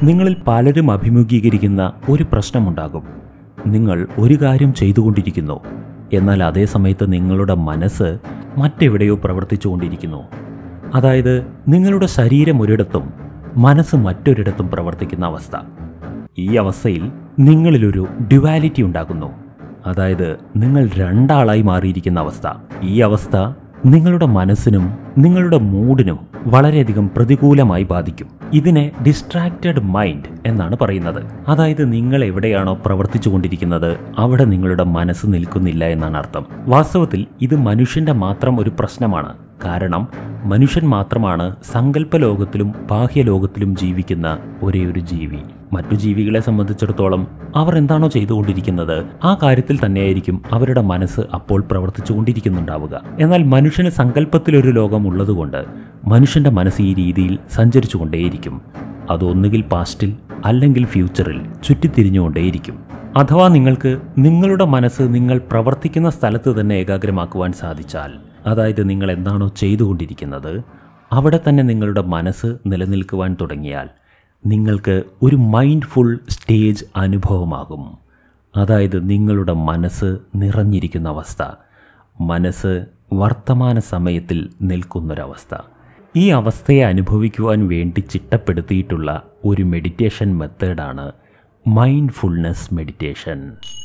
നിങ്ങളിൽ പലരും അഭിമുഖീകരിക്കുന്ന ഒരു പ്രശ്നമുണ്ടാകും നിങ്ങൾ ഒരു കാര്യം ചെയ്തുകൊണ്ടിരിക്കുന്നു എന്നാൽ അതേ സമയത്ത് നിങ്ങളുടെ മനസ്സ് മറ്റെവിടെയോ പ്രവർത്തിച്ചുകൊണ്ടിരിക്കുന്നു അതായത് നിങ്ങളുടെ ശരീരം ഒരിടത്തും മനസ്സ് മറ്റൊരിടത്തും പ്രവർത്തിക്കുന്ന അവസ്ഥ ഈ അവസ്ഥയിൽ നിങ്ങളിലൊരു ഡ്യുവാലിറ്റി ഉണ്ടാകുന്നു അതായത് നിങ്ങൾ രണ്ടാളായി മാറിയിരിക്കുന്ന അവസ്ഥ ഈ അവസ്ഥ നിങ്ങളുടെ മനസ്സിനും നിങ്ങളുടെ മൂഡിനും വളരെയധികം പ്രതികൂലമായി ബാധിക്കും ഇതിനെ ഡിസ്ട്രാക്റ്റഡ് മൈൻഡ് എന്നാണ് പറയുന്നത് അതായത് നിങ്ങൾ എവിടെയാണോ പ്രവർത്തിച്ചു കൊണ്ടിരിക്കുന്നത് അവിടെ നിങ്ങളുടെ മനസ്സ് നിൽക്കുന്നില്ല എന്നാണ് അർത്ഥം വാസ്തവത്തിൽ ഇത് മനുഷ്യന്റെ മാത്രം ഒരു പ്രശ്നമാണ് കാരണം മനുഷ്യൻ മാത്രമാണ് സങ്കല്പ ലോകത്തിലും ബാഹ്യലോകത്തിലും ജീവിക്കുന്ന ഒരേ ഒരു ജീവി മറ്റു ജീവികളെ സംബന്ധിച്ചിടത്തോളം അവർ എന്താണോ ചെയ്തുകൊണ്ടിരിക്കുന്നത് ആ കാര്യത്തിൽ തന്നെയായിരിക്കും അവരുടെ മനസ്സ് അപ്പോൾ പ്രവർത്തിച്ചുകൊണ്ടിരിക്കുന്നുണ്ടാവുക എന്നാൽ മനുഷ്യന് സങ്കല്പത്തിലൊരു ലോകം ഉള്ളതുകൊണ്ട് മനുഷ്യന്റെ മനസ്സ് ഈ രീതിയിൽ സഞ്ചരിച്ചുകൊണ്ടേയിരിക്കും അതൊന്നുകിൽ പാസ്റ്റിൽ അല്ലെങ്കിൽ ഫ്യൂച്ചറിൽ ചുറ്റിത്തിരിഞ്ഞുകൊണ്ടേയിരിക്കും അഥവാ നിങ്ങൾക്ക് നിങ്ങളുടെ മനസ്സ് നിങ്ങൾ പ്രവർത്തിക്കുന്ന സ്ഥലത്ത് തന്നെ ഏകാഗ്രമാക്കുവാൻ സാധിച്ചാൽ അതായത് നിങ്ങൾ എന്താണോ ചെയ്തുകൊണ്ടിരിക്കുന്നത് അവിടെ തന്നെ നിങ്ങളുടെ മനസ്സ് നിലനിൽക്കുവാൻ തുടങ്ങിയാൽ നിങ്ങൾക്ക് ഒരു മൈൻഡ്ഫുൾ സ്റ്റേജ് അനുഭവമാകും അതായത് നിങ്ങളുടെ മനസ്സ് നിറഞ്ഞിരിക്കുന്ന അവസ്ഥ മനസ്സ് വർത്തമാന സമയത്തിൽ നിൽക്കുന്നൊരവസ്ഥ ഈ അവസ്ഥയെ അനുഭവിക്കുവാൻ വേണ്ടി ചിട്ടപ്പെടുത്തിയിട്ടുള്ള ഒരു മെഡിറ്റേഷൻ മെത്തേഡാണ് മൈൻഡ്ഫുൾനെസ് മെഡിറ്റേഷൻ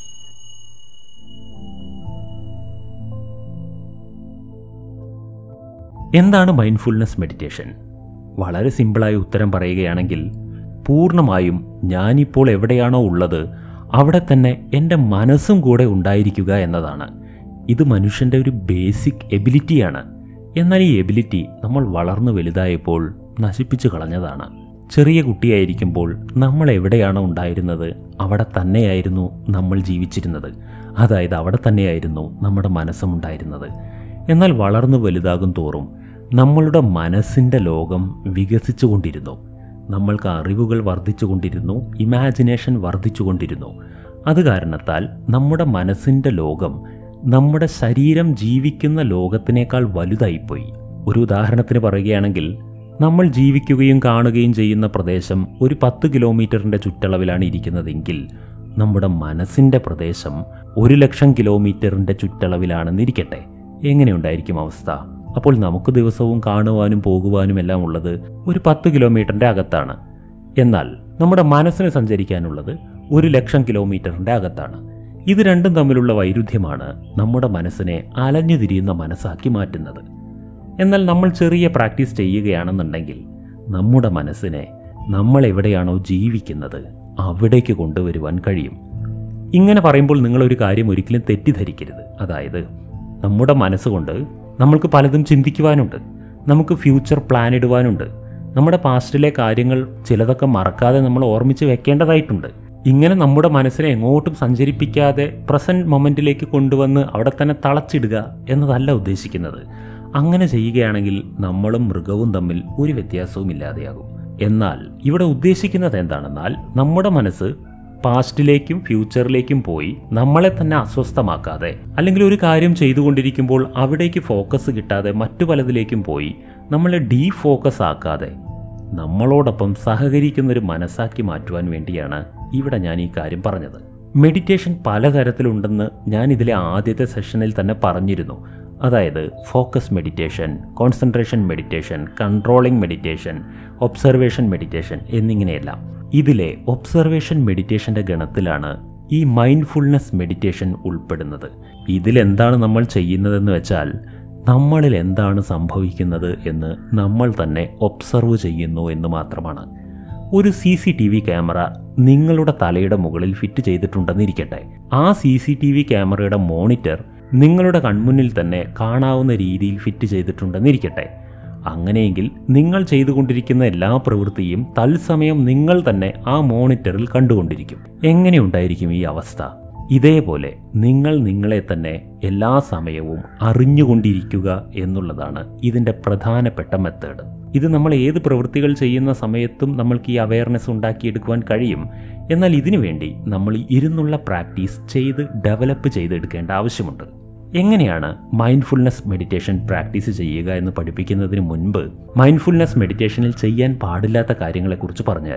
എന്താണ് മൈൻഡ്ഫുൾനെസ് മെഡിറ്റേഷൻ വളരെ സിമ്പിളായ ഉത്തരം പറയുകയാണെങ്കിൽ പൂർണ്ണമായും ഞാനിപ്പോൾ എവിടെയാണോ ഉള്ളത് അവിടെ തന്നെ എൻ്റെ മനസ്സും കൂടെ ഉണ്ടായിരിക്കുക എന്നതാണ് ഇത് മനുഷ്യൻ്റെ ഒരു ബേസിക് എബിലിറ്റിയാണ് എന്നാൽ ഈ എബിലിറ്റി നമ്മൾ വളർന്നു വലുതായപ്പോൾ നശിപ്പിച്ചു കളഞ്ഞതാണ് ചെറിയ കുട്ടിയായിരിക്കുമ്പോൾ നമ്മൾ എവിടെയാണോ ഉണ്ടായിരുന്നത് അവിടെ തന്നെയായിരുന്നു നമ്മൾ ജീവിച്ചിരുന്നത് അതായത് അവിടെ തന്നെയായിരുന്നു നമ്മുടെ മനസ്സും ഉണ്ടായിരുന്നത് എന്നാൽ വളർന്നു വലുതാകും തോറും നമ്മളുടെ മനസ്സിൻ്റെ ലോകം വികസിച്ചുകൊണ്ടിരുന്നു നമ്മൾക്ക് അറിവുകൾ വർദ്ധിച്ചുകൊണ്ടിരുന്നു ഇമാജിനേഷൻ വർദ്ധിച്ചുകൊണ്ടിരുന്നു അത് കാരണത്താൽ നമ്മുടെ മനസ്സിൻ്റെ ലോകം നമ്മുടെ ശരീരം ജീവിക്കുന്ന ലോകത്തിനേക്കാൾ വലുതായിപ്പോയി ഒരു ഉദാഹരണത്തിന് പറയുകയാണെങ്കിൽ നമ്മൾ ജീവിക്കുകയും കാണുകയും ചെയ്യുന്ന പ്രദേശം ഒരു പത്ത് കിലോമീറ്ററിൻ്റെ ചുറ്റളവിലാണ് ഇരിക്കുന്നതെങ്കിൽ നമ്മുടെ മനസ്സിൻ്റെ പ്രദേശം ഒരു ലക്ഷം കിലോമീറ്ററിൻ്റെ ചുറ്റളവിലാണെന്നിരിക്കട്ടെ എങ്ങനെയുണ്ടായിരിക്കും അവസ്ഥ അപ്പോൾ നമുക്ക് ദിവസവും കാണുവാനും പോകുവാനും എല്ലാം ഉള്ളത് ഒരു പത്ത് കിലോമീറ്ററിൻ്റെ അകത്താണ് എന്നാൽ നമ്മുടെ മനസ്സിന് സഞ്ചരിക്കാനുള്ളത് ഒരു ലക്ഷം കിലോമീറ്ററിൻ്റെ അകത്താണ് ഇത് രണ്ടും തമ്മിലുള്ള വൈരുദ്ധ്യമാണ് നമ്മുടെ മനസ്സിനെ അലഞ്ഞു തിരിയുന്ന മനസ്സാക്കി മാറ്റുന്നത് എന്നാൽ നമ്മൾ ചെറിയ പ്രാക്ടീസ് ചെയ്യുകയാണെന്നുണ്ടെങ്കിൽ നമ്മുടെ മനസ്സിനെ നമ്മൾ എവിടെയാണോ ജീവിക്കുന്നത് അവിടേക്ക് കൊണ്ടുവരുവാൻ കഴിയും ഇങ്ങനെ പറയുമ്പോൾ നിങ്ങളൊരു കാര്യം ഒരിക്കലും തെറ്റിദ്ധരിക്കരുത് അതായത് നമ്മുടെ മനസ്സുകൊണ്ട് നമ്മൾക്ക് പലതും ചിന്തിക്കുവാനുണ്ട് നമുക്ക് ഫ്യൂച്ചർ പ്ലാൻ ഇടുവാനുണ്ട് നമ്മുടെ പാസ്റ്റിലെ കാര്യങ്ങൾ ചിലതൊക്കെ മറക്കാതെ നമ്മൾ ഓർമ്മിച്ച് വെക്കേണ്ടതായിട്ടുണ്ട് ഇങ്ങനെ നമ്മുടെ മനസ്സിനെ എങ്ങോട്ടും സഞ്ചരിപ്പിക്കാതെ പ്രസൻറ്റ് മൊമെൻറ്റിലേക്ക് കൊണ്ടുവന്ന് അവിടെ തന്നെ തളച്ചിടുക എന്നതല്ല ഉദ്ദേശിക്കുന്നത് അങ്ങനെ ചെയ്യുകയാണെങ്കിൽ നമ്മളും മൃഗവും തമ്മിൽ ഒരു വ്യത്യാസവും ഇല്ലാതെയാകും എന്നാൽ ഇവിടെ ഉദ്ദേശിക്കുന്നത് എന്താണെന്നാൽ നമ്മുടെ മനസ്സ് പാസ്റ്റിലേക്കും ഫ്യൂച്ചറിലേക്കും പോയി നമ്മളെ തന്നെ അസ്വസ്ഥമാക്കാതെ അല്ലെങ്കിൽ ഒരു കാര്യം ചെയ്തുകൊണ്ടിരിക്കുമ്പോൾ അവിടേക്ക് ഫോക്കസ് കിട്ടാതെ മറ്റു പലതിലേക്കും പോയി നമ്മളെ ഡീ ഫോക്കസ് ആക്കാതെ നമ്മളോടൊപ്പം സഹകരിക്കുന്ന ഒരു മനസ്സാക്കി മാറ്റുവാൻ വേണ്ടിയാണ് ഇവിടെ ഞാൻ ഈ കാര്യം പറഞ്ഞത് മെഡിറ്റേഷൻ പലതരത്തിലുണ്ടെന്ന് ഞാൻ ഇതിലെ ആദ്യത്തെ സെഷനിൽ തന്നെ പറഞ്ഞിരുന്നു അതായത് focus meditation concentration meditation controlling meditation observation meditation എന്നിങ്ങനെയെല്ലാം ഇതിലെ ഒബ്സർവേഷൻ മെഡിറ്റേഷൻ്റെ ഗണത്തിലാണ് ഈ മൈൻഡ്ഫുൾനെസ് മെഡിറ്റേഷൻ ഉൾപ്പെടുന്നത് ഇതിലെന്താണ് നമ്മൾ ചെയ്യുന്നതെന്ന് വെച്ചാൽ നമ്മളിൽ എന്താണ് സംഭവിക്കുന്നത് എന്ന് നമ്മൾ തന്നെ ഒബ്സർവ് ചെയ്യുന്നു എന്ന് മാത്രമാണ് ഒരു C C T V camera നിങ്ങളുടെ തലയുടെ മുകളിൽ ഫിറ്റ് ചെയ്തിട്ടുണ്ടെന്നിരിക്കട്ടെ ആ സി സി ടി വി ക്യാമറയുടെ മോണിറ്റർ നിങ്ങളുടെ കൺമുന്നിൽ തന്നെ കാണാവുന്ന രീതിയിൽ ഫിറ്റ് ചെയ്തിട്ടുണ്ടെന്നിരിക്കട്ടെ അങ്ങനെയെങ്കിൽ നിങ്ങൾ ചെയ്തുകൊണ്ടിരിക്കുന്ന എല്ലാ പ്രവൃത്തിയും തത്സമയം നിങ്ങൾ തന്നെ ആ മോണിറ്ററിൽ കണ്ടുകൊണ്ടിരിക്കും എങ്ങനെയുണ്ടായിരിക്കും ഈ അവസ്ഥ ഇതേപോലെ നിങ്ങൾ നിങ്ങളെ തന്നെ എല്ലാ സമയവും അറിഞ്ഞുകൊണ്ടിരിക്കുക എന്നുള്ളതാണ് ഇതിൻ്റെ പ്രധാനപ്പെട്ട മെത്തേഡ് ഇത് നമ്മൾ ഏത് പ്രവൃത്തികൾ ചെയ്യുന്ന സമയത്തും നമ്മൾക്ക് ഈ അവയർനെസ് ഉണ്ടാക്കിയെടുക്കുവാൻ കഴിയും എന്നാൽ ഇതിനു വേണ്ടി നമ്മൾ ഇരുന്നുള്ള പ്രാക്ടീസ് ചെയ്ത് ഡെവലപ്പ് ചെയ്തെടുക്കേണ്ട ആവശ്യമുണ്ട് എങ്ങനെയാണ് മൈൻഡ്ഫുൾനെസ് മെഡിറ്റേഷൻ പ്രാക്ടീസ് ചെയ്യുക എന്ന് പഠിപ്പിക്കുന്നതിന് മുൻപ് മൈൻഡ്ഫുൾനെസ് മെഡിറ്റേഷനിൽ ചെയ്യാൻ പാടില്ലാത്ത കാര്യങ്ങളെക്കുറിച്ച് പറഞ്ഞുതരാം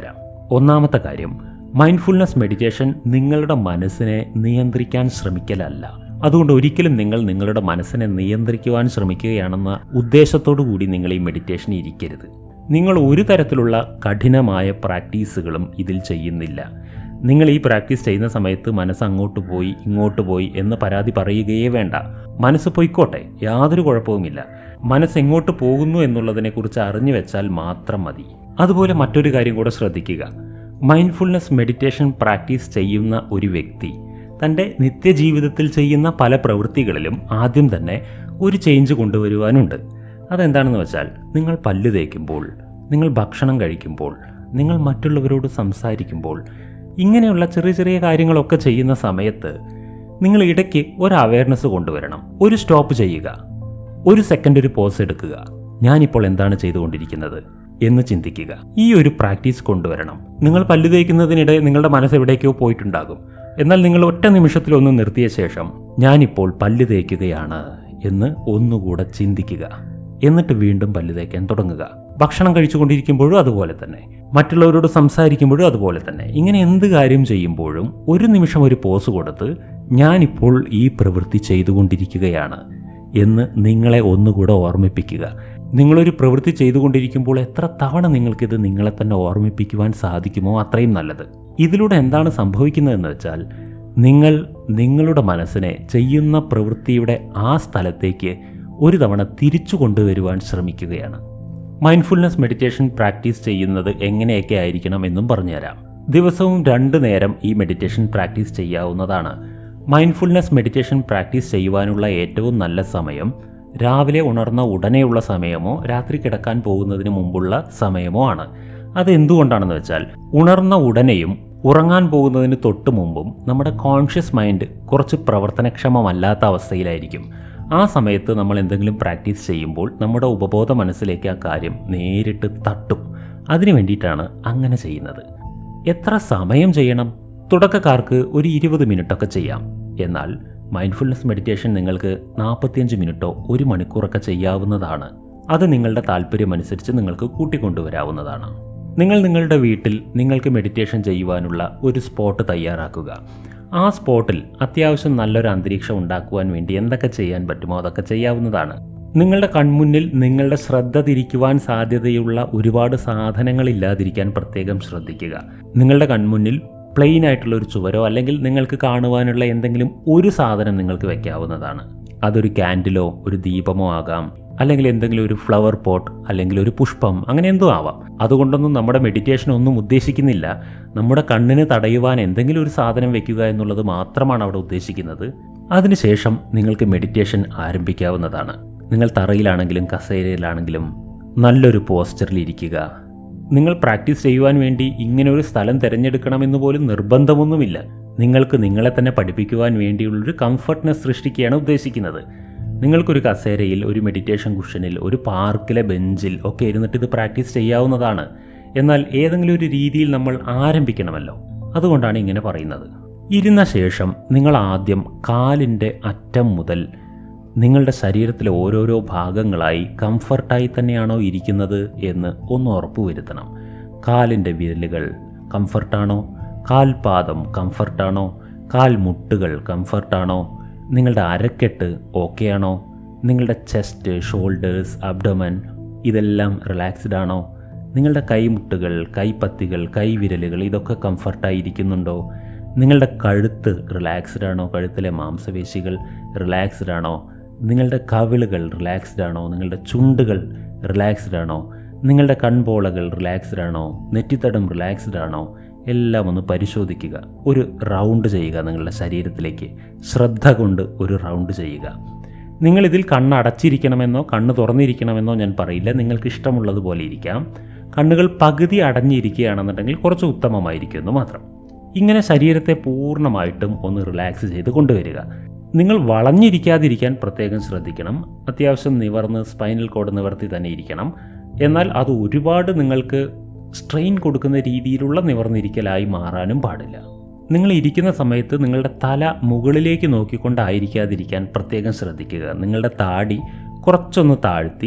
ഒന്നാമത്തെ കാര്യം മൈൻഡ്ഫുൾനെസ് മെഡിറ്റേഷൻ നിങ്ങളുടെ മനസ്സിനെ നിയന്ത്രിക്കാൻ ശ്രമിക്കലല്ല അതുകൊണ്ട് ഒരിക്കലും നിങ്ങൾ നിങ്ങളുടെ മനസ്സിനെ നിയന്ത്രിക്കുവാൻ ശ്രമിക്കുകയാണെന്ന ഉദ്ദേശത്തോടു കൂടി നിങ്ങൾ ഈ മെഡിറ്റേഷൻ ഇരിക്കരുത് നിങ്ങൾ ഒരു തരത്തിലുള്ള കഠിനമായ പ്രാക്ടീസുകളും ഇതിൽ ചെയ്യുന്നില്ല നിങ്ങൾ ഈ പ്രാക്ടീസ് ചെയ്യുന്ന സമയത്ത് മനസ്സ് അങ്ങോട്ട് പോയി ഇങ്ങോട്ട് പോയി എന്ന് പരാതി പറയുകയേ വേണ്ട മനസ്സ് പൊയ്ക്കോട്ടെ യാതൊരു കുഴപ്പവുമില്ല മനസ്സ് എങ്ങോട്ട് പോകുന്നു എന്നുള്ളതിനെക്കുറിച്ച് അറിഞ്ഞു വെച്ചാൽ മാത്രം മതി അതുപോലെ മറ്റൊരു കാര്യം കൂടെ ശ്രദ്ധിക്കുക മൈൻഡ്ഫുൾനെസ് മെഡിറ്റേഷൻ പ്രാക്ടീസ് ചെയ്യുന്ന ഒരു വ്യക്തി തൻ്റെ നിത്യജീവിതത്തിൽ ചെയ്യുന്ന പല പ്രവൃത്തികളിലും ആദ്യം തന്നെ ഒരു ചേഞ്ച് കൊണ്ടുവരുവാനുണ്ട് അതെന്താണെന്ന് വെച്ചാൽ നിങ്ങൾ പല്ല് തേക്കുമ്പോൾ നിങ്ങൾ ഭക്ഷണം കഴിക്കുമ്പോൾ നിങ്ങൾ മറ്റുള്ളവരോട് സംസാരിക്കുമ്പോൾ ഇങ്ങനെയുള്ള ചെറിയ ചെറിയ കാര്യങ്ങളൊക്കെ ചെയ്യുന്ന സമയത്ത് നിങ്ങൾ ഇടയ്ക്ക് ഒരു അവയർനെസ് കൊണ്ടുവരണം ഒരു സ്റ്റോപ്പ് ചെയ്യുക ഒരു സെക്കൻഡ് ഒരു പോസ് എടുക്കുക ഞാനിപ്പോൾ എന്താണ് ചെയ്തുകൊണ്ടിരിക്കുന്നത് എന്ന് ചിന്തിക്കുക ഈ ഒരു പ്രാക്ടീസ് കൊണ്ടുവരണം നിങ്ങൾ പല്ല് തേക്കുന്നതിനിടെ നിങ്ങളുടെ മനസ്സ് എവിടേക്കോ പോയിട്ടുണ്ടാകും എന്നാൽ നിങ്ങൾ ഒറ്റ നിമിഷത്തിൽ ഒന്ന് നിർത്തിയ ശേഷം ഞാനിപ്പോൾ പല്ല് തേക്കുകയാണ് എന്ന് ഒന്നുകൂടെ ചിന്തിക്കുക എന്നിട്ട് വീണ്ടും പല്ല് തേക്കാൻ തുടങ്ങുക ഭക്ഷണം കഴിച്ചുകൊണ്ടിരിക്കുമ്പോഴും അതുപോലെ തന്നെ മറ്റുള്ളവരോട് സംസാരിക്കുമ്പോഴും അതുപോലെ തന്നെ ഇങ്ങനെ എന്ത് കാര്യം ചെയ്യുമ്പോഴും ഒരു നിമിഷം ഒരു പോസ് കൊടുത്ത് ഞാനിപ്പോൾ ഈ പ്രവൃത്തി ചെയ്തുകൊണ്ടിരിക്കുകയാണ് എന്ന് നിങ്ങളെ ഒന്നുകൂടെ ഓർമ്മിപ്പിക്കുക നിങ്ങളൊരു പ്രവൃത്തി ചെയ്തുകൊണ്ടിരിക്കുമ്പോൾ എത്ര തവണ നിങ്ങൾക്കിത് നിങ്ങളെ തന്നെ ഓർമ്മിപ്പിക്കുവാൻ സാധിക്കുമോ അത്രയും നല്ലത് ഇതിലൂടെ എന്താണ് സംഭവിക്കുന്നതെന്ന് വെച്ചാൽ നിങ്ങൾ നിങ്ങളുടെ മനസ്സിനെ ചെയ്യുന്ന പ്രവൃത്തിയുടെ ആ സ്ഥലത്തേക്ക് ഒരു തവണ തിരിച്ചു കൊണ്ടുവരുവാൻ ശ്രമിക്കുകയാണ് മൈൻഡ്ഫുൾനെസ് മെഡിറ്റേഷൻ പ്രാക്ടീസ് ചെയ്യുന്നത് എങ്ങനെയൊക്കെ ആയിരിക്കണം എന്നും പറഞ്ഞുതരാം ദിവസവും രണ്ട് നേരം ഈ മെഡിറ്റേഷൻ പ്രാക്ടീസ് ചെയ്യാവുന്നതാണ് മൈൻഡ്ഫുൾനെസ് മെഡിറ്റേഷൻ പ്രാക്ടീസ് ചെയ്യുവാനുള്ള ഏറ്റവും നല്ല സമയം രാവിലെ ഉണർന്ന ഉടനെയുള്ള സമയമോ രാത്രി കിടക്കാൻ പോകുന്നതിന് മുമ്പുള്ള സമയമോ ആണ് അത് എന്തുകൊണ്ടാണെന്ന് വെച്ചാൽ ഉണർന്ന ഉടനെയും ഉറങ്ങാൻ പോകുന്നതിന് തൊട്ട് മുമ്പും നമ്മുടെ കോൺഷ്യസ് മൈൻഡ് കുറച്ച് പ്രവർത്തനക്ഷമമല്ലാത്ത അവസ്ഥയിലായിരിക്കും ആ സമയത്ത് നമ്മൾ എന്തെങ്കിലും പ്രാക്ടീസ് ചെയ്യുമ്പോൾ നമ്മുടെ ഉപബോധ മനസ്സിലേക്ക് ആ കാര്യം നേരിട്ട് തട്ടും അതിനു വേണ്ടിയിട്ടാണ് അങ്ങനെ ചെയ്യുന്നത് എത്ര സമയം ചെയ്യണം തുടക്കക്കാർക്ക് ഒരു ഇരുപത് മിനിറ്റൊക്കെ ചെയ്യാം എന്നാൽ മൈൻഡ്ഫുൾനെസ് മെഡിറ്റേഷൻ നിങ്ങൾക്ക് നാൽപ്പത്തിയഞ്ച് മിനിറ്റോ ഒരു മണിക്കൂറൊക്കെ ചെയ്യാവുന്നതാണ് അത് നിങ്ങളുടെ താല്പര്യമനുസരിച്ച് നിങ്ങൾക്ക് കൂട്ടിക്കൊണ്ടുവരാവുന്നതാണ് നിങ്ങൾ നിങ്ങളുടെ വീട്ടിൽ നിങ്ങൾക്ക് മെഡിറ്റേഷൻ ചെയ്യുവാനുള്ള ഒരു സ്പോട്ട് തയ്യാറാക്കുക ആ സ്പോട്ടിൽ അത്യാവശ്യം നല്ലൊരു അന്തരീക്ഷം ഉണ്ടാക്കുവാൻ വേണ്ടി എന്തൊക്കെ ചെയ്യാൻ പറ്റുമോ അതൊക്കെ ചെയ്യാവുന്നതാണ് നിങ്ങളുടെ കൺമുന്നിൽ നിങ്ങളുടെ ശ്രദ്ധ തിരിക്കുവാൻ സാധ്യതയുള്ള ഒരുപാട് സാധനങ്ങൾ ഇല്ലാതിരിക്കാൻ പ്രത്യേകം ശ്രദ്ധിക്കുക നിങ്ങളുടെ കൺമുന്നിൽ പ്ലെയിൻ ആയിട്ടുള്ള ഒരു ചുവരോ അല്ലെങ്കിൽ നിങ്ങൾക്ക് കാണുവാനുള്ള എന്തെങ്കിലും ഒരു സാധനം നിങ്ങൾക്ക് വെക്കാവുന്നതാണ് അതൊരു ക്യാൻഡിലോ ഒരു ദീപമോ ആകാം അല്ലെങ്കിൽ എന്തെങ്കിലും ഒരു ഫ്ലവർ പോട്ട് അല്ലെങ്കിൽ ഒരു പുഷ്പം അങ്ങനെ എന്തോ ആവാം അതുകൊണ്ടൊന്നും നമ്മുടെ മെഡിറ്റേഷൻ ഒന്നും ഉദ്ദേശിക്കുന്നില്ല നമ്മുടെ കണ്ണിന് തടയുവാൻ എന്തെങ്കിലും ഒരു സാധനം വെക്കുക എന്നുള്ളത് മാത്രമാണ് അവിടെ ഉദ്ദേശിക്കുന്നത് അതിനുശേഷം നിങ്ങൾക്ക് മെഡിറ്റേഷൻ ആരംഭിക്കാവുന്നതാണ് നിങ്ങൾ തറയിലാണെങ്കിലും കസേരയിലാണെങ്കിലും നല്ലൊരു പോസ്റ്ററിൽ ഇരിക്കുക നിങ്ങൾ പ്രാക്ടീസ് ചെയ്യുവാൻ വേണ്ടി ഇങ്ങനെ ഒരു സ്ഥലം തിരഞ്ഞെടുക്കണമെന്ന് പോലും നിർബന്ധമൊന്നുമില്ല നിങ്ങൾക്ക് നിങ്ങളെ തന്നെ പഠിപ്പിക്കുവാൻ വേണ്ടിയുള്ളൊരു കംഫർട്ട്നെസ് സൃഷ്ടിക്കുകയാണ് ഉദ്ദേശിക്കുന്നത് നിങ്ങൾക്കൊരു കസേരയിൽ ഒരു മെഡിറ്റേഷൻ കുഷനിൽ ഒരു പാർക്കിലെ ബെഞ്ചിൽ ഒക്കെ ഇരുന്നിട്ട് ഇത് പ്രാക്ടീസ് ചെയ്യാവുന്നതാണ് എന്നാൽ ഏതെങ്കിലും ഒരു രീതിയിൽ നമ്മൾ ആരംഭിക്കണമല്ലോ അതുകൊണ്ടാണ് ഇങ്ങനെ പറയുന്നത് ഇരുന്ന ശേഷം നിങ്ങൾ ആദ്യം കാലിൻ്റെ അറ്റം മുതൽ നിങ്ങളുടെ ശരീരത്തിലെ ഓരോരോ ഭാഗങ്ങളായി കംഫർട്ടായി തന്നെയാണോ ഇരിക്കുന്നത് എന്ന് ഒന്ന് ഉറപ്പുവരുത്തണം കാലിൻ്റെ വിരലുകൾ കംഫർട്ടാണോ കാൽപാദം കംഫർട്ടാണോ കാൽമുട്ടുകൾ കംഫർട്ടാണോ നിങ്ങളുടെ അരക്കെട്ട് ഓക്കെ ആണോ നിങ്ങളുടെ ചെസ്റ്റ് ഷോൾഡേഴ്സ് അബ്ഡമൻ ഇതെല്ലാം റിലാക്സ്ഡ് ആണോ നിങ്ങളുടെ കൈമുട്ടുകൾ കൈപ്പത്തികൾ കൈവിരലുകൾ ഇതൊക്കെ കംഫർട്ടായി ഇരിക്കുന്നുണ്ടോ നിങ്ങളുടെ കഴുത്ത് റിലാക്സ്ഡ് ആണോ കഴുത്തിലെ മാംസപേശികൾ റിലാക്സ്ഡ് ആണോ നിങ്ങളുടെ കവിളുകൾ റിലാക്സ്ഡ് ആണോ നിങ്ങളുടെ ചുണ്ടുകൾ റിലാക്സ്ഡ് ആണോ നിങ്ങളുടെ കൺപോളകൾ റിലാക്സ്ഡ് ആണോ നെറ്റിത്തടം റിലാക്സ്ഡ് ആണോ എല്ലാം ഒന്ന് പരിശോധിക്കുക ഒരു റൗണ്ട് ചെയ്യുക നിങ്ങളുടെ ശരീരത്തിലേക്ക് ശ്രദ്ധ കൊണ്ട് ഒരു റൗണ്ട് ചെയ്യുക നിങ്ങളിതിൽ കണ്ണ് അടച്ചിരിക്കണമെന്നോ കണ്ണ് തുറന്നിരിക്കണമെന്നോ ഞാൻ പറയില്ല നിങ്ങൾക്ക് ഇഷ്ടമുള്ളതുപോലെ ഇരിക്കാം കണ്ണുകൾ പകുതി അടഞ്ഞിരിക്കുകയാണെന്നുണ്ടെങ്കിൽ കുറച്ച് ഉത്തമമായിരിക്കും എന്ന് മാത്രം ഇങ്ങനെ ശരീരത്തെ പൂർണ്ണമായിട്ടും ഒന്ന് റിലാക്സ് ചെയ്ത് കൊണ്ടുവരിക നിങ്ങൾ വളഞ്ഞിരിക്കാതിരിക്കാൻ പ്രത്യേകം ശ്രദ്ധിക്കണം അത്യാവശ്യം നിവർന്ന് സ്പൈനൽ കോഡ് നിവർത്തി തന്നെ ഇരിക്കണം എന്നാൽ അത് ഒരുപാട് നിങ്ങൾക്ക് സ്ട്രെയിൻ കൊടുക്കുന്ന രീതിയിലുള്ള നിവർന്നിരിക്കലായി മാറാനും പാടില്ല നിങ്ങൾ ഇരിക്കുന്ന സമയത്ത് നിങ്ങളുടെ തല മുകളിലേക്ക് നോക്കിക്കൊണ്ടായിരിക്കാതിരിക്കാൻ പ്രത്യേകം ശ്രദ്ധിക്കുക നിങ്ങളുടെ താടി കുറച്ചൊന്ന് താഴ്ത്തി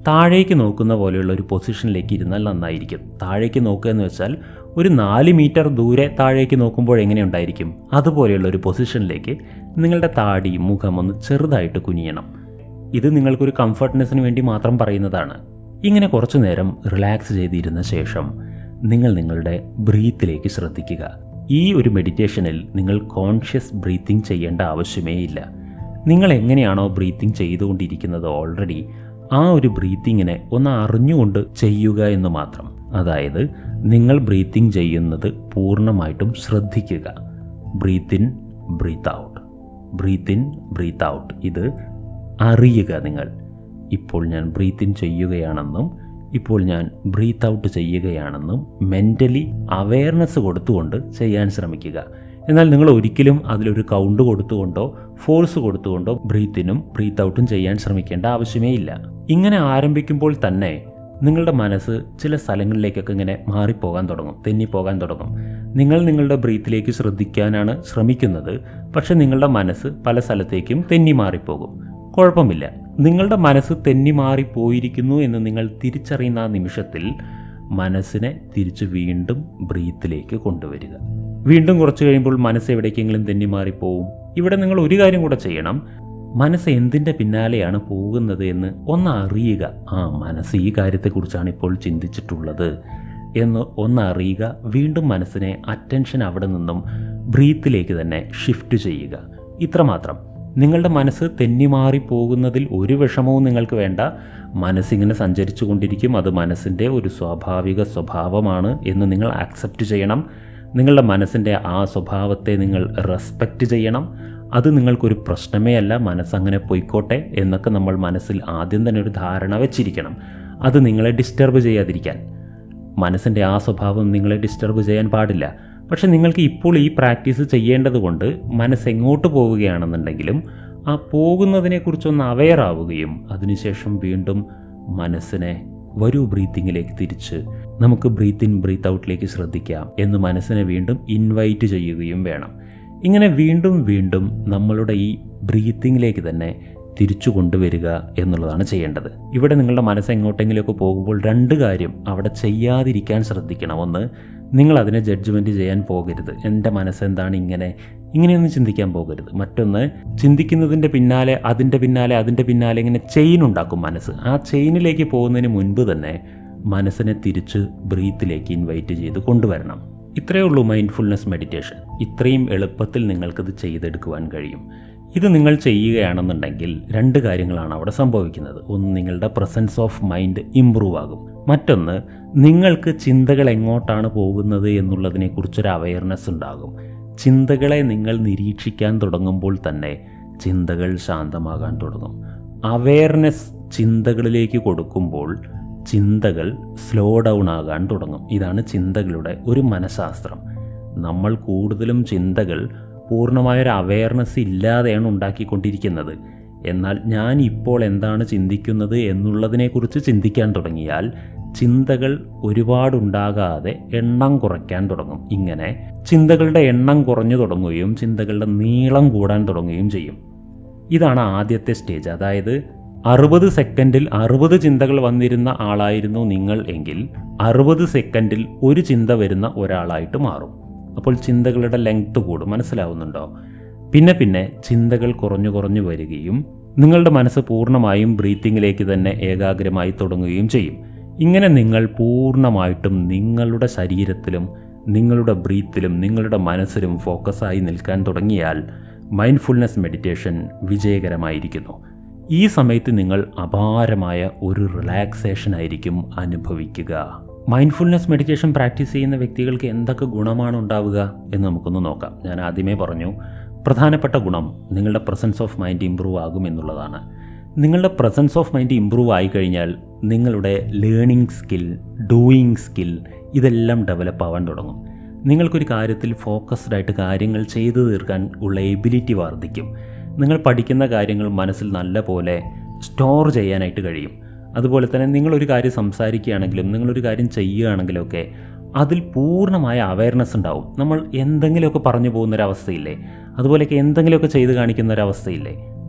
താഴേക്ക് നോക്കുന്ന പോലെയുള്ള ഒരു പൊസിഷനിലേക്ക് ഇരുന്നാൽ നന്നായിരിക്കും താഴേക്ക് നോക്കുക എന്ന് വെച്ചാൽ ഒരു നാല് മീറ്റർ ദൂരെ താഴേക്ക് നോക്കുമ്പോൾ എങ്ങനെയുണ്ടായിരിക്കും അതുപോലെയുള്ള ഒരു പൊസിഷനിലേക്ക് നിങ്ങളുടെ താടി മുഖം ഒന്ന് ചെറുതായിട്ട് കുനിയണം ഇത് നിങ്ങൾക്കൊരു കംഫർട്ട്നെസ്സിന് വേണ്ടി മാത്രം പറയുന്നതാണ് ഇങ്ങനെ കുറച്ചു നേരം റിലാക്സ് ചെയ്തിരുന്ന ശേഷം നിങ്ങൾ നിങ്ങളുടെ ബ്രീത്തിലേക്ക് ശ്രദ്ധിക്കുക ഈ ഒരു മെഡിറ്റേഷനിൽ നിങ്ങൾ കോൺഷ്യസ് ബ്രീത്തിങ് ചെയ്യേണ്ട ആവശ്യമേ ഇല്ല നിങ്ങൾ എങ്ങനെയാണോ ബ്രീത്തിങ് ചെയ്തുകൊണ്ടിരിക്കുന്നത് ഓൾറെഡി ആ ഒരു ബ്രീത്തിങ്ങിനെ ഒന്ന് അറിഞ്ഞുകൊണ്ട് ചെയ്യുക എന്ന് മാത്രം അതായത് നിങ്ങൾ ബ്രീത്തിങ് ചെയ്യുന്നത് പൂർണ്ണമായിട്ടും ശ്രദ്ധിക്കുക breath in breath out breath in breath out ഇത് അറിയുക നിങ്ങൾ ഇപ്പോൾ ഞാൻ ബ്രീത്ത് ഇൻ ചെയ്യുകയാണെന്നും ഇപ്പോൾ ഞാൻ ബ്രീത്ത് ഔട്ട് ചെയ്യുകയാണെന്നും മെൻ്റലി അവയർനെസ് കൊടുത്തുകൊണ്ട് ചെയ്യാൻ ശ്രമിക്കുക എന്നാൽ നിങ്ങൾ ഒരിക്കലും അതിലൊരു കൗണ്ട് കൊടുത്തുകൊണ്ടോ ഫോഴ്സ് കൊടുത്തുകൊണ്ടോ ബ്രീത്തിനും ബ്രീത്ത് ഔട്ടും ചെയ്യാൻ ശ്രമിക്കേണ്ട ആവശ്യമേ ഇല്ല ഇങ്ങനെ ആരംഭിക്കുമ്പോൾ തന്നെ നിങ്ങളുടെ മനസ്സ് ചില സ്ഥലങ്ങളിലേക്കൊക്കെ ഇങ്ങനെ മാറിപ്പോകാൻ തുടങ്ങും തെന്നിപ്പോകാൻ തുടങ്ങും നിങ്ങൾ നിങ്ങളുടെ ബ്രീത്തിലേക്ക് ശ്രദ്ധിക്കാനാണ് ശ്രമിക്കുന്നത് പക്ഷെ നിങ്ങളുടെ മനസ്സ് പല സ്ഥലത്തേക്കും തെന്നി മാറിപ്പോകും കുഴപ്പമില്ല നിങ്ങളുടെ മനസ്സ് തെന്നി മാറിപ്പോയിരിക്കുന്നു എന്ന് നിങ്ങൾ തിരിച്ചറിയുന്ന ആ നിമിഷത്തിൽ മനസ്സിനെ തിരിച്ച് വീണ്ടും ബ്രീത്തിലേക്ക് കൊണ്ടുവരിക വീണ്ടും കുറച്ച് കഴിയുമ്പോൾ മനസ്സ് എവിടേക്കെങ്കിലും തെന്നി മാറിപ്പോവും ഇവിടെ നിങ്ങൾ ഒരു കാര്യം കൂടെ ചെയ്യണം മനസ്സ് എന്തിൻ്റെ പിന്നാലെയാണ് പോകുന്നത് എന്ന് ഒന്ന് അറിയുക ആ മനസ്സ് ഈ കാര്യത്തെക്കുറിച്ചാണ് ഇപ്പോൾ ചിന്തിച്ചിട്ടുള്ളത് എന്ന് ഒന്ന് അറിയുക വീണ്ടും മനസ്സിനെ അറ്റൻഷൻ അവിടെ നിന്നും ബ്രീത്തിലേക്ക് തന്നെ ഷിഫ്റ്റ് ചെയ്യുക ഇത്രമാത്രം നിങ്ങളുടെ മനസ്സ് തെന്നിമാറി പോകുന്നതിൽ ഒരു വിഷമവും നിങ്ങൾക്ക് വേണ്ട മനസ്സിങ്ങനെ സഞ്ചരിച്ചു കൊണ്ടിരിക്കും അത് മനസ്സിൻ്റെ ഒരു സ്വാഭാവിക സ്വഭാവമാണ് എന്ന് നിങ്ങൾ ആക്സെപ്റ്റ് ചെയ്യണം നിങ്ങളുടെ മനസ്സിൻ്റെ ആ സ്വഭാവത്തെ നിങ്ങൾ റെസ്പെക്റ്റ് ചെയ്യണം അത് നിങ്ങൾക്കൊരു പ്രശ്നമേ അല്ല മനസ്സങ്ങനെ പൊയ്ക്കോട്ടെ എന്നൊക്കെ നമ്മൾ മനസ്സിൽ ആദ്യം തന്നെ ഒരു ധാരണ വെച്ചിരിക്കണം അത് നിങ്ങളെ ഡിസ്റ്റർബ് ചെയ്യാതിരിക്കാൻ മനസ്സിൻ്റെ ആ സ്വഭാവം നിങ്ങളെ ഡിസ്റ്റർബ് ചെയ്യാൻ പാടില്ല പക്ഷെ നിങ്ങൾക്ക് ഇപ്പോൾ ഈ പ്രാക്ടീസ് ചെയ്യേണ്ടതുകൊണ്ട് മനസ്സ് എങ്ങോട്ട് പോവുകയാണെന്നുണ്ടെങ്കിലും ആ പോകുന്നതിനെക്കുറിച്ചൊന്ന് അവെയർ ആവുകയും അതിനുശേഷം വീണ്ടും മനസ്സിനെ വരൂ ബ്രീത്തിങ്ങിലേക്ക് തിരിച്ച് നമുക്ക് ബ്രീത്ത് ഇൻ ബ്രീത്ത് ഔട്ടിലേക്ക് ശ്രദ്ധിക്കാം എന്ന് മനസ്സിനെ വീണ്ടും ഇൻവൈറ്റ് ചെയ്യുകയും വേണം ഇങ്ങനെ വീണ്ടും വീണ്ടും നമ്മളുടെ ഈ ബ്രീത്തിങ്ങിലേക്ക് തന്നെ തിരിച്ചു കൊണ്ടുവരിക എന്നുള്ളതാണ് ചെയ്യേണ്ടത് ഇവിടെ നിങ്ങളുടെ മനസ്സ് എങ്ങോട്ടെങ്കിലുമൊക്കെ പോകുമ്പോൾ രണ്ട് കാര്യം അവിടെ ചെയ്യാതിരിക്കാൻ ശ്രദ്ധിക്കണം ഒന്ന് നിങ്ങൾ അതിനെ ജഡ്ജ്മെൻറ്റ് ചെയ്യാൻ പോകരുത് എൻ്റെ മനസ്സെന്താണ് ഇങ്ങനെ ഇങ്ങനെയൊന്നും ചിന്തിക്കാൻ പോകരുത് മറ്റൊന്ന് ചിന്തിക്കുന്നതിൻ്റെ പിന്നാലെ അതിൻ്റെ പിന്നാലെ അതിൻ്റെ പിന്നാലെ ഇങ്ങനെ ചെയിൻ ഉണ്ടാക്കും മനസ്സ് ആ ചെയിനിലേക്ക് പോകുന്നതിന് മുൻപ് തന്നെ മനസ്സിനെ തിരിച്ച് ബ്രീത്തിലേക്ക് ഇൻവൈറ്റ് ചെയ്ത് കൊണ്ടുവരണം ഇത്രയേ ഉള്ളൂ മൈൻഡ്ഫുൾനെസ് മെഡിറ്റേഷൻ ഇത്രയും എളുപ്പത്തിൽ നിങ്ങൾക്കത് ചെയ്തെടുക്കുവാൻ കഴിയും ഇത് നിങ്ങൾ ചെയ്യുകയാണെന്നുണ്ടെങ്കിൽ രണ്ട് കാര്യങ്ങളാണ് അവിടെ സംഭവിക്കുന്നത് ഒന്ന് നിങ്ങളുടെ പ്രസൻസ് ഓഫ് മൈൻഡ് ഇമ്പ്രൂവ് ആകും മറ്റൊന്ന് നിങ്ങൾക്ക് ചിന്തകൾ എങ്ങോട്ടാണ് പോകുന്നത് എന്നുള്ളതിനെക്കുറിച്ചൊരു അവയർനെസ് ഉണ്ടാകും ചിന്തകളെ നിങ്ങൾ നിരീക്ഷിക്കാൻ തുടങ്ങുമ്പോൾ തന്നെ ചിന്തകൾ ശാന്തമാകാൻ തുടങ്ങും അവയർനെസ് ചിന്തകളിലേക്ക് കൊടുക്കുമ്പോൾ ചിന്തകൾ സ്ലോ ഡൗൺ ആകാൻ തുടങ്ങും ഇതാണ് ചിന്തകളുടെ ഒരു മനഃശാസ്ത്രം നമ്മൾ കൂടുതലും ചിന്തകൾ പൂർണ്ണമായൊരു അവയർനെസ് ഇല്ലാതെയാണ് ഉണ്ടാക്കിക്കൊണ്ടിരിക്കുന്നത് എന്നാൽ ഞാൻ ഇപ്പോൾ എന്താണ് ചിന്തിക്കുന്നത് എന്നുള്ളതിനെക്കുറിച്ച് ചിന്തിക്കാൻ തുടങ്ങിയാൽ ചിന്തകൾ ഒരുപാടുണ്ടാകാതെ എണ്ണം കുറയ്ക്കാൻ തുടങ്ങും ഇങ്ങനെ ചിന്തകളുടെ എണ്ണം കുറഞ്ഞു തുടങ്ങുകയും ചിന്തകളുടെ നീളം കൂടാൻ തുടങ്ങുകയും ചെയ്യും ഇതാണ് ആദ്യത്തെ സ്റ്റേജ് അതായത് അറുപത് സെക്കൻഡിൽ അറുപത് ചിന്തകൾ വന്നിരുന്ന ആളായിരുന്നു നിങ്ങൾ എങ്കിൽ അറുപത് സെക്കൻഡിൽ ഒരു ചിന്ത വരുന്ന ഒരാളായിട്ട് മാറും അപ്പോൾ ചിന്തകളുടെ ലെങ്ത് കൂടും മനസ്സിലാവുന്നുണ്ടോ പിന്നെ പിന്നെ ചിന്തകൾ കുറഞ്ഞു കുറഞ്ഞു വരികയും നിങ്ങളുടെ മനസ്സ് പൂർണ്ണമായും ബ്രീത്തിങ്ങിലേക്ക് തന്നെ ഏകാഗ്രമായി തുടങ്ങുകയും ചെയ്യും ഇങ്ങനെ നിങ്ങൾ പൂർണ്ണമായിട്ടും നിങ്ങളുടെ ശരീരത്തിലും നിങ്ങളുടെ ബ്രീത്തിലും നിങ്ങളുടെ മനസ്സിലും ഫോക്കസായി നിൽക്കാൻ തുടങ്ങിയാൽ മൈൻഡ്ഫുൾനെസ് മെഡിറ്റേഷൻ വിജയകരമായിരിക്കുന്നു ഈ സമയത്ത് നിങ്ങൾ അപാരമായ ഒരു റിലാക്സേഷൻ ആയിരിക്കും അനുഭവിക്കുക മൈൻഡ്ഫുൾനെസ് മെഡിറ്റേഷൻ പ്രാക്ടീസ് ചെയ്യുന്ന വ്യക്തികൾക്ക് എന്തൊക്കെ ഗുണമാണ് ഉണ്ടാവുക എന്ന് നമുക്കൊന്ന് നോക്കാം ഞാൻ ആദ്യമേ പറഞ്ഞു പ്രധാനപ്പെട്ട ഗുണം നിങ്ങളുടെ പ്രസൻസ് ഓഫ് മൈൻഡ് ഇമ്പ്രൂവ് ആകും എന്നുള്ളതാണ് നിങ്ങളുടെ പ്രസൻസ് ഓഫ് മൈൻഡ് ഇമ്പ്രൂവ് ആയി കഴിഞ്ഞാൽ നിങ്ങളുടെ ലേണിംഗ് സ്കിൽ ഡൂയിങ് സ്കിൽ ഇതെല്ലാം ഡെവലപ്പ് ആവാൻ തുടങ്ങും നിങ്ങൾക്കൊരു കാര്യത്തിൽ ഫോക്കസ്ഡ് ആയിട്ട് കാര്യങ്ങൾ ചെയ്തു തീർക്കാൻ ഉള്ള എബിലിറ്റി വർദ്ധിക്കും നിങ്ങൾ പഠിക്കുന്ന കാര്യങ്ങൾ മനസ്സിൽ നല്ല പോലെ സ്റ്റോർ ചെയ്യാനായിട്ട് കഴിയും അതുപോലെ തന്നെ നിങ്ങളൊരു കാര്യം സംസാരിക്കുകയാണെങ്കിലും നിങ്ങളൊരു കാര്യം ചെയ്യുകയാണെങ്കിലൊക്കെ അതിൽ പൂർണ്ണമായ അവയർനെസ് ഉണ്ടാവും നമ്മൾ എന്തെങ്കിലുമൊക്കെ പറഞ്ഞു പോകുന്നൊരവസ്ഥയില്ലേ അതുപോലെയൊക്കെ എന്തെങ്കിലുമൊക്കെ ചെയ്ത് കാണിക്കുന്ന ഒരവസ്ഥയില്ലേ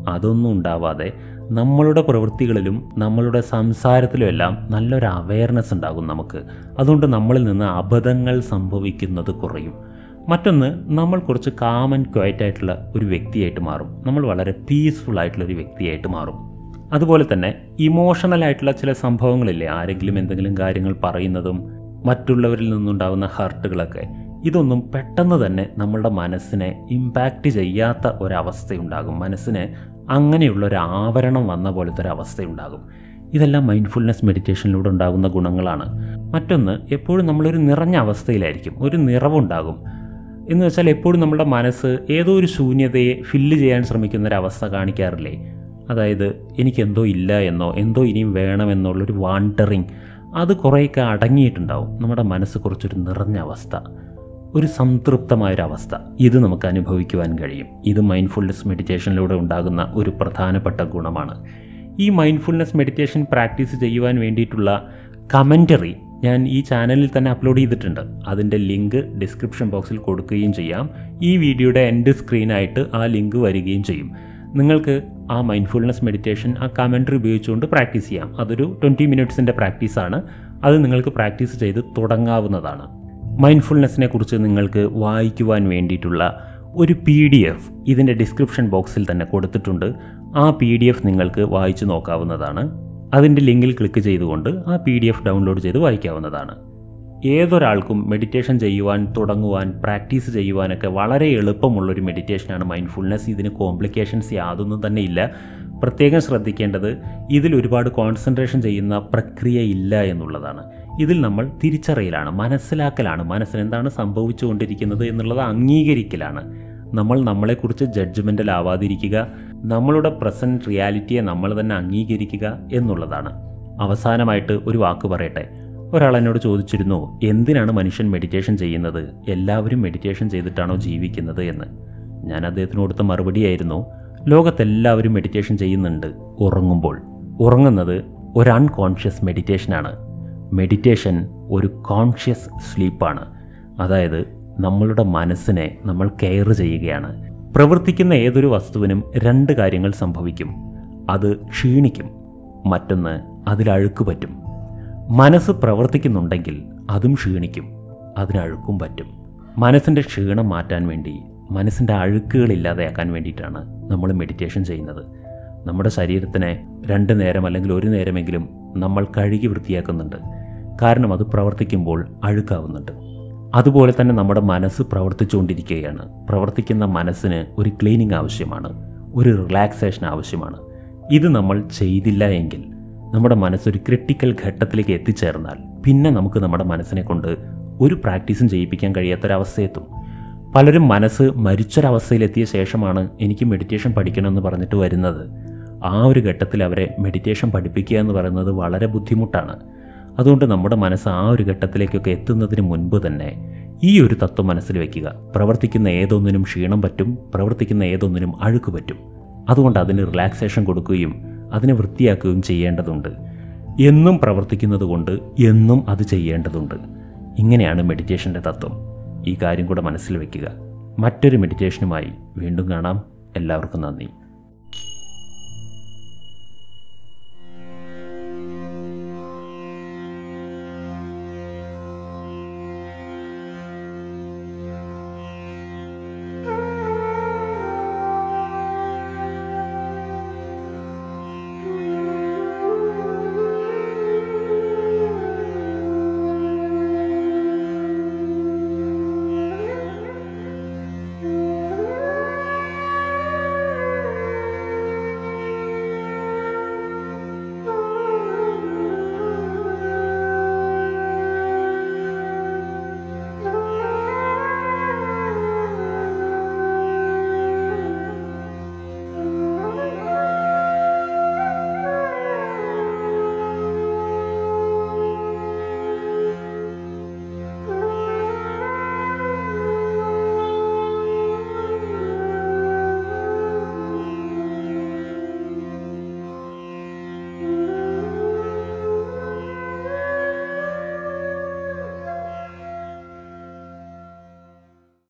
അതൊന്നും ഉണ്ടാവാതെ നമ്മളുടെ പ്രവൃത്തികളിലും നമ്മളുടെ സംസാരത്തിലും എല്ലാം നല്ലൊരു അവയർനെസ് ഉണ്ടാകും നമുക്ക് അതുകൊണ്ട് നമ്മളിൽ നിന്ന് അബദ്ധങ്ങൾ സംഭവിക്കുന്നത് കുറയും മറ്റൊന്ന് നമ്മൾ കുറച്ച് കാം ആൻഡ് ക്വയറ്റ് ആയിട്ടുള്ള ഒരു വ്യക്തിയായിട്ട് മാറും നമ്മൾ വളരെ പീസ്ഫുൾ ആയിട്ടുള്ള ഒരു വ്യക്തിയായിട്ട് മാറും അതുപോലെ തന്നെ ഇമോഷണൽ ആയിട്ടുള്ള ചില സംഭവങ്ങളില്ലേ ആരെങ്കിലും എന്തെങ്കിലും കാര്യങ്ങൾ പറയുന്നതും മറ്റുള്ളവരിൽ നിന്നുണ്ടാകുന്ന ഹർട്ടുകളൊക്കെ ഇതൊന്നും പെട്ടെന്ന് തന്നെ നമ്മളുടെ മനസ്സിനെ ഇമ്പാക്റ്റ് ചെയ്യാത്ത ഒരവസ്ഥയുണ്ടാകും മനസ്സിന് അങ്ങനെയുള്ള ഒരു ആവരണം വന്ന പോലത്തെ ഒരു അവസ്ഥയുണ്ടാകും ഇതെല്ലാം മൈൻഡ്ഫുൾനെസ് മെഡിറ്റേഷനിലൂടെ ഉണ്ടാകുന്ന ഗുണങ്ങളാണ് മറ്റൊന്ന് എപ്പോഴും നമ്മളൊരു നിറഞ്ഞ അവസ്ഥയിലായിരിക്കും ഒരു നിറവുണ്ടാകും എന്ന് വെച്ചാൽ എപ്പോഴും നമ്മുടെ മനസ്സ് ഏതോ ഒരു ശൂന്യതയെ ഫില്ല് ചെയ്യാൻ ശ്രമിക്കുന്ന ഒരു അവസ്ഥ കാണിക്കാറില്ലേ അതായത് എനിക്കെന്തോ ഇല്ല എന്നോ എന്തോ ഇനിയും വേണമെന്നുള്ളൊരു വാണ്ടറിങ് അത് കുറേയൊക്കെ അടങ്ങിയിട്ടുണ്ടാവും നമ്മുടെ മനസ്സ് കുറച്ചൊരു നിറഞ്ഞ അവസ്ഥ ഒരു സംതൃപ്തമായൊരവസ്ഥ ഇത് നമുക്ക് അനുഭവിക്കുവാൻ കഴിയും ഇത് മൈൻഡ്ഫുൾനെസ് മെഡിറ്റേഷനിലൂടെ ഉണ്ടാകുന്ന ഒരു പ്രധാനപ്പെട്ട ഗുണമാണ് ഈ മൈൻഡ്ഫുൾനെസ് മെഡിറ്റേഷൻ പ്രാക്ടീസ് ചെയ്യുവാൻ വേണ്ടിയിട്ടുള്ള കമൻറ്ററി ഞാൻ ഈ ചാനലിൽ തന്നെ അപ്ലോഡ് ചെയ്തിട്ടുണ്ട് അതിൻ്റെ ലിങ്ക് ഡിസ്ക്രിപ്ഷൻ ബോക്സിൽ കൊടുക്കുകയും ചെയ്യാം ഈ വീഡിയോയുടെ എൻഡ് സ്ക്രീനായിട്ട് ആ ലിങ്ക് വരികയും ചെയ്യും നിങ്ങൾക്ക് ആ മൈൻഡ്ഫുൾനെസ് മെഡിറ്റേഷൻ ആ കമൻറ്ററി ഉപയോഗിച്ചുകൊണ്ട് പ്രാക്ടീസ് ചെയ്യാം അതൊരു ട്വൻറ്റി മിനിറ്റ്സിൻ്റെ പ്രാക്ടീസാണ് അത് നിങ്ങൾക്ക് പ്രാക്ടീസ് ചെയ്ത് തുടങ്ങാവുന്നതാണ് മൈൻഡ്ഫുൾനെസ്സിനെ കുറിച്ച് നിങ്ങൾക്ക് വായിക്കുവാൻ വേണ്ടിയിട്ടുള്ള ഒരു പി ഡി എഫ് ഇതിൻ്റെ ഡിസ്ക്രിപ്ഷൻ ബോക്സിൽ തന്നെ കൊടുത്തിട്ടുണ്ട് ആ പി ഡി എഫ് നിങ്ങൾക്ക് വായിച്ചു നോക്കാവുന്നതാണ് അതിൻ്റെ ലിങ്കിൽ ക്ലിക്ക് ചെയ്തുകൊണ്ട് ആ പി ഡി എഫ് ഡൗൺലോഡ് ചെയ്ത് വായിക്കാവുന്നതാണ് ഏതൊരാൾക്കും മെഡിറ്റേഷൻ ചെയ്യുവാൻ തുടങ്ങുവാൻ പ്രാക്ടീസ് ചെയ്യുവാനൊക്കെ വളരെ എളുപ്പമുള്ളൊരു മെഡിറ്റേഷനാണ് മൈൻഡ്ഫുൾനെസ് ഇതിന് കോംപ്ലിക്കേഷൻസ് യാതൊന്നും തന്നെ ഇല്ല പ്രത്യേകം ശ്രദ്ധിക്കേണ്ടത് ഇതിൽ ഒരുപാട് കോൺസെൻട്രേഷൻ ചെയ്യുന്ന പ്രക്രിയ ഇല്ല എന്നുള്ളതാണ് ഇതിൽ നമ്മൾ തിരിച്ചറിയലാണ് മനസ്സിലാക്കലാണ് മനസ്സിന് എന്താണ് സംഭവിച്ചുകൊണ്ടിരിക്കുന്നത് എന്നുള്ളത് അംഗീകരിക്കലാണ് നമ്മൾ നമ്മളെക്കുറിച്ച് ജഡ്ജ്മെൻ്റൽ ആവാതിരിക്കുക നമ്മളുടെ പ്രസൻറ്റ് റിയാലിറ്റിയെ നമ്മൾ തന്നെ അംഗീകരിക്കുക എന്നുള്ളതാണ് അവസാനമായിട്ട് ഒരു വാക്ക് പറയട്ടെ ഒരാൾ എന്നോട് ചോദിച്ചിരുന്നു എന്തിനാണ് മനുഷ്യൻ മെഡിറ്റേഷൻ ചെയ്യുന്നത് എല്ലാവരും മെഡിറ്റേഷൻ ചെയ്തിട്ടാണോ ജീവിക്കുന്നത് എന്ന് ഞാൻ അദ്ദേഹത്തിന് കൊടുത്ത മറുപടിയായിരുന്നു ലോകത്തെല്ലാവരും മെഡിറ്റേഷൻ ചെയ്യുന്നുണ്ട് ഉറങ്ങുമ്പോൾ ഉറങ്ങുന്നത് ഒരു അൺകോൺഷ്യസ് മെഡിറ്റേഷനാണ് മെഡിറ്റേഷൻ ഒരു കോൺഷ്യസ് സ്ലീപ്പാണ് അതായത് നമ്മളുടെ മനസ്സിനെ നമ്മൾ കെയർ ചെയ്യുകയാണ് പ്രവർത്തിക്കുന്ന ഏതൊരു വസ്തുവിനും രണ്ട് കാര്യങ്ങൾ സംഭവിക്കും അത് ക്ഷീണിക്കും മറ്റൊന്ന് അതിലഴുക്ക് പറ്റും മനസ്സ് പ്രവർത്തിക്കുന്നുണ്ടെങ്കിൽ അതും ക്ഷീണിക്കും അതിനഴുക്കും പറ്റും മനസ്സിൻ്റെ ക്ഷീണം മാറ്റാൻ വേണ്ടി മനസ്സിൻ്റെ അഴുക്കുകൾ ഇല്ലാതെയാക്കാൻ വേണ്ടിയിട്ടാണ് നമ്മൾ മെഡിറ്റേഷൻ ചെയ്യുന്നത് നമ്മുടെ ശരീരത്തിനെ രണ്ട് നേരം അല്ലെങ്കിൽ ഒരു നേരമെങ്കിലും നമ്മൾ കഴുകി വൃത്തിയാക്കുന്നുണ്ട് കാരണം അത് പ്രവർത്തിക്കുമ്പോൾ അഴുക്കാവുന്നുണ്ട് അതുപോലെ തന്നെ നമ്മുടെ മനസ്സ് പ്രവർത്തിച്ചുകൊണ്ടിരിക്കുകയാണ് പ്രവർത്തിക്കുന്ന മനസ്സിന് ഒരു ക്ലീനിങ് ആവശ്യമാണ് ഒരു റിലാക്സേഷൻ ആവശ്യമാണ് ഇത് നമ്മൾ ചെയ്തില്ല എങ്കിൽ നമ്മുടെ മനസ്സൊരു ക്രിട്ടിക്കൽ ഘട്ടത്തിലേക്ക് എത്തിച്ചേർന്നാൽ പിന്നെ നമുക്ക് നമ്മുടെ മനസ്സിനെ കൊണ്ട് ഒരു പ്രാക്ടീസും ചെയ്യിപ്പിക്കാൻ കഴിയാത്തൊരവസ്ഥയെത്തും പലരും മനസ്സ് മരിച്ചൊരവസ്ഥയിലെത്തിയ ശേഷമാണ് എനിക്ക് മെഡിറ്റേഷൻ പഠിക്കണമെന്ന് പറഞ്ഞിട്ട് വരുന്നത് ആ ഒരു ഘട്ടത്തിൽ അവരെ മെഡിറ്റേഷൻ പഠിപ്പിക്കുക എന്ന് പറയുന്നത് വളരെ ബുദ്ധിമുട്ടാണ് അതുകൊണ്ട് നമ്മുടെ മനസ്സ് ആ ഒരു ഘട്ടത്തിലേക്കൊക്കെ എത്തുന്നതിന് മുൻപ് തന്നെ ഈ ഒരു തത്വം മനസ്സിൽ വയ്ക്കുക പ്രവർത്തിക്കുന്ന ഏതൊന്നിനും ക്ഷീണം പറ്റും പ്രവർത്തിക്കുന്ന ഏതൊന്നിനും അഴുക്ക് പറ്റും അതുകൊണ്ട് അതിന് റിലാക്സേഷൻ കൊടുക്കുകയും അതിനെ വൃത്തിയാക്കുകയും ചെയ്യേണ്ടതുണ്ട് എന്നും പ്രവർത്തിക്കുന്നത് കൊണ്ട് എന്നും അത് ചെയ്യേണ്ടതുണ്ട് ഇങ്ങനെയാണ് മെഡിറ്റേഷൻ്റെ തത്വം ഈ കാര്യം കൂടെ മനസ്സിൽ വയ്ക്കുക മറ്റൊരു മെഡിറ്റേഷനുമായി വീണ്ടും കാണാം എല്ലാവർക്കും നന്ദി